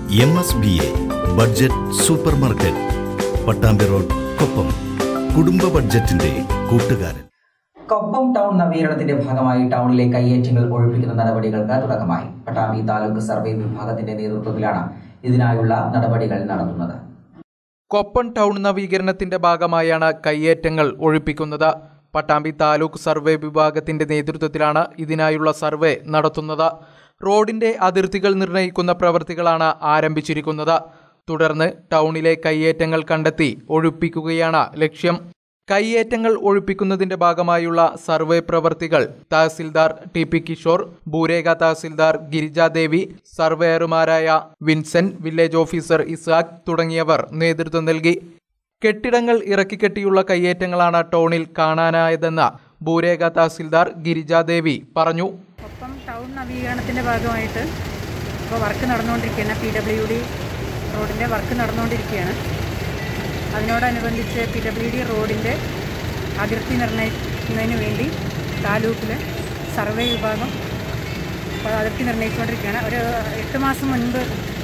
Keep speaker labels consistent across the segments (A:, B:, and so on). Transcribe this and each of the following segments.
A: M S B A budget super market Pattambi road Koppam കുടുംബ ബഡ്ജറ്റിന്റെ കൂട്ടുകാരൻ
B: കൊപ്പം ടൗൺ നവീകരണത്തിന്റെ ഭാഗമായി ടൗണിലെ കയ്യേറ്റങ്ങൾ ഒഴിപ്പിക്കുന്ന നടപടികൾക്ക് തുടക്കമായി പട്ടാമ്പി താലൂക്ക് സർവേ വിഭാഗത്തിന്റെ നേതൃത്വത്തിലാണ് ഇതിനായുള്ള നടപടികൾ നടത്തുന്നത്
C: കൊപ്പം ടൗൺ നവീകരണത്തിന്റെ ഭാഗമായാണ് കയ്യേറ്റങ്ങൾ ഒഴിപ്പിക്കുന്നത് പട്ടാമ്പി താലൂക്ക് സർവേ വിഭാഗത്തിന്റെ നേതൃത്വത്തിലാണ് ഇതിനായുള്ള സർവേ നടത്തുന്നത് റോഡിന്റെ അതിർത്തികൾ നിർണ്ണയിക്കുന്ന പ്രവൃത്തികളാണ് ആരംഭിച്ചിരിക്കുന്നത് തുടർന്ന് ടൗണിലെ കയ്യേറ്റങ്ങൾ കണ്ടെത്തി ഒഴിപ്പിക്കുകയാണ് ലക്ഷ്യം കയ്യേറ്റങ്ങൾ ഒഴിപ്പിക്കുന്നതിന്റെ ഭാഗമായുള്ള സർവേ പ്രവർത്തികൾ തഹസിൽദാർ ടി പി കിഷോർ ഭൂരേഖ തഹസിൽദാർ ഗിരിജാദേവി സർവേയർമാരായ വിൻസെന്റ് വില്ലേജ് ഓഫീസർ ഇസാഖ് തുടങ്ങിയവർ നേതൃത്വം നൽകി കെട്ടിടങ്ങൾ ഇറക്കിക്കെട്ടിയുള്ള കയ്യേറ്റങ്ങളാണ് ടൗണിൽ കാണാനായതെന്ന് ഭൂരേഖ തഹസിൽദാർ ഗിരിജാദേവി പറഞ്ഞു
D: ഒപ്പം ടൗൺ നവീകരണത്തിൻ്റെ ഭാഗമായിട്ട് ഇപ്പോൾ വർക്ക് നടന്നുകൊണ്ടിരിക്കുകയാണ് പി ഡബ്ല്യു ഡി റോഡിൻ്റെ വർക്ക് നടന്നുകൊണ്ടിരിക്കുകയാണ് അതിനോടനുബന്ധിച്ച് പി ഡബ്ല്യു ഡി റോഡിൻ്റെ അതിർത്തി നിർണ്ണയിക്കുന്നതിന് വേണ്ടി താലൂക്കിൽ സർവേ വിഭാഗം ഇപ്പോൾ അതിർത്തി നിർണ്ണയിച്ചുകൊണ്ടിരിക്കുകയാണ് ഒരു എട്ട് മാസം മുൻപ്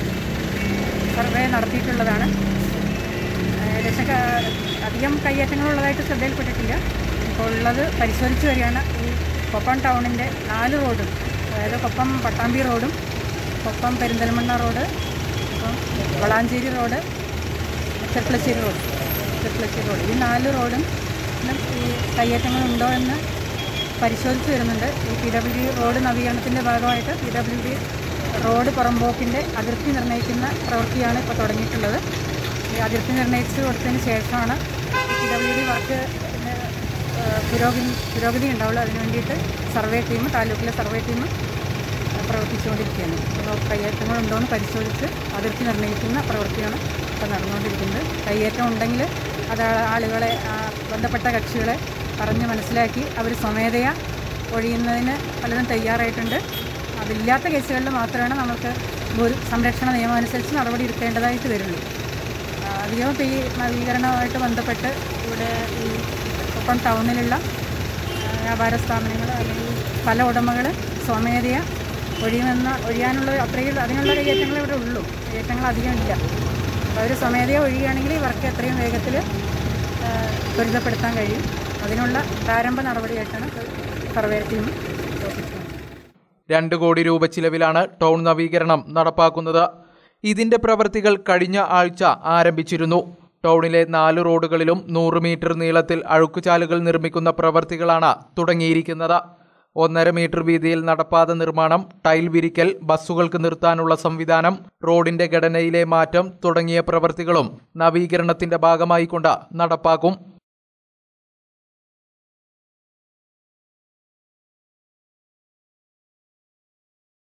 D: സർവേ നടത്തിയിട്ടുള്ളതാണ് ഏകദേശം ക- അധികം കയ്യേറ്റങ്ങളുള്ളതായിട്ട് ശ്രദ്ധയിൽപ്പെട്ടിട്ടില്ല ഇപ്പോൾ ഉള്ളത് പരിശോധിച്ച് വരികയാണ് ഈ കൊപ്പം ടൗണിൻ്റെ നാല് റോഡും അതായത് കൊപ്പം പട്ടാമ്പി റോഡും Koppam Perinthalmanna road Koppam Valanchery road Cherpulassery road Cherpulassery road ഈ നാല് റോഡും ലും ഈ കയ്യേറ്റങ്ങളുണ്ടോ എന്ന് പരിശോധിച്ച് വരുന്നുണ്ട് ഈ പി ഡബ്ല്യു ഡി റോഡ് നവീകരണത്തിൻ്റെ ഭാഗമായിട്ട് പി ഡബ്ല്യു ഡി റോഡ് പുറമ്പോക്കിൻ്റെ അതിർത്തി നിർണ്ണയിക്കുന്ന പ്രവൃത്തിയാണ് ഇപ്പോൾ തുടങ്ങിയിട്ടുള്ളത് ഈ അതിർത്തി നിർണ്ണയിച്ച് കൊടുത്തതിന് ശേഷമാണ് പി ഡബ്ല്യു ഡി വർക്ക് പുരോഗതി പുരോഗതി ഉണ്ടാവുള്ളൂ അതിന് വേണ്ടിയിട്ട് സർവേ ടീം താലൂക്കിലെ സർവേ ടീം പ്രവർത്തിച്ചുകൊണ്ടിരിക്കുകയാണ് അപ്പോൾ കയ്യേറ്റങ്ങളുണ്ടോ എന്ന് പരിശോധിച്ച് അതിർത്തി നിർണ്ണയിക്കുന്ന പ്രവൃത്തിയാണ് ഇപ്പോൾ നടന്നുകൊണ്ടിരിക്കുന്നത് കയ്യേറ്റം ഉണ്ടെങ്കിൽ അത് ആ- ആളുകളെ ആ, ബന്ധപ്പെട്ട കക്ഷികളെ പറഞ്ഞ് മനസ്സിലാക്കി അവർ സ്വമേധയാ ഒഴിയുന്നതിന് പലരും തയ്യാറായിട്ടുണ്ട് അതില്ലാത്ത കേസുകളിൽ മാത്രമാണ് നമുക്ക് ഭൂ- സംരക്ഷണ നിയമം അനുസരിച്ച് നടപടി എടുക്കേണ്ടതായിട്ട് വരുള്ളൂ ആ, അധികവും ഇപ്പോൾ ഈ നവീകരണവുമായിട്ട് ബന്ധപ്പെട്ട് ഇവിടെ ഈ കൊപ്പം ടൗണിലുള്ള ആ, വ്യാപാര സ്ഥാപനങ്ങൾ അല്ലെങ്കിൽ പല ഉടമകൾ സ്വമേധയ ഒഴിയുമെന്ന ഒഴിയാനുള്ള അത്രയും അതിനുള്ള കയ്യേറ്റങ്ങൾ ഇവിടെ ഉള്ളൂ കയ്യേറ്റങ്ങൾ അധികം ഇല്ല അപ്പോൾ അവർ സ്വമേധയ ഒഴിയുകയാണെങ്കിൽ ഈ വർക്ക് എത്രയും വേഗത്തിൽ ത്വരിതപ്പെടുത്താൻ കഴിയും അതിനുള്ള പ്രാരംഭ നടപടിയായിട്ടാണ് സർവേ ടീം പ്രവർത്തിക്കുന്നത്
C: രണ്ട് കോടി രൂപ ചിലവിലാണ് ടൗൺ നവീകരണം നടപ്പാക്കുന്നത് ഇതിന്റെ പ്രവൃത്തികൾ കഴിഞ്ഞ ആഴ്ച ആരംഭിച്ചിരുന്നു ടൗണിലെ നാല് റോഡുകളിലും നൂറ് മീറ്റർ നീളത്തിൽ അഴുക്കുചാലുകൾ നിർമ്മിക്കുന്ന പ്രവൃത്തികളാണ് തുടങ്ങിയിരിക്കുന്നത് ഒന്നര മീറ്റർ വീതിയിൽ നടപ്പാത നിർമ്മാണം ടൈൽ വിരിക്കൽ ബസ്സുകൾക്ക് നിർത്താനുള്ള സംവിധാനം റോഡിന്റെ ഘടനയിലെ മാറ്റം തുടങ്ങിയ പ്രവൃത്തികളും നവീകരണത്തിന്റെ ഭാഗമായി കൊണ്ട് നടപ്പാക്കും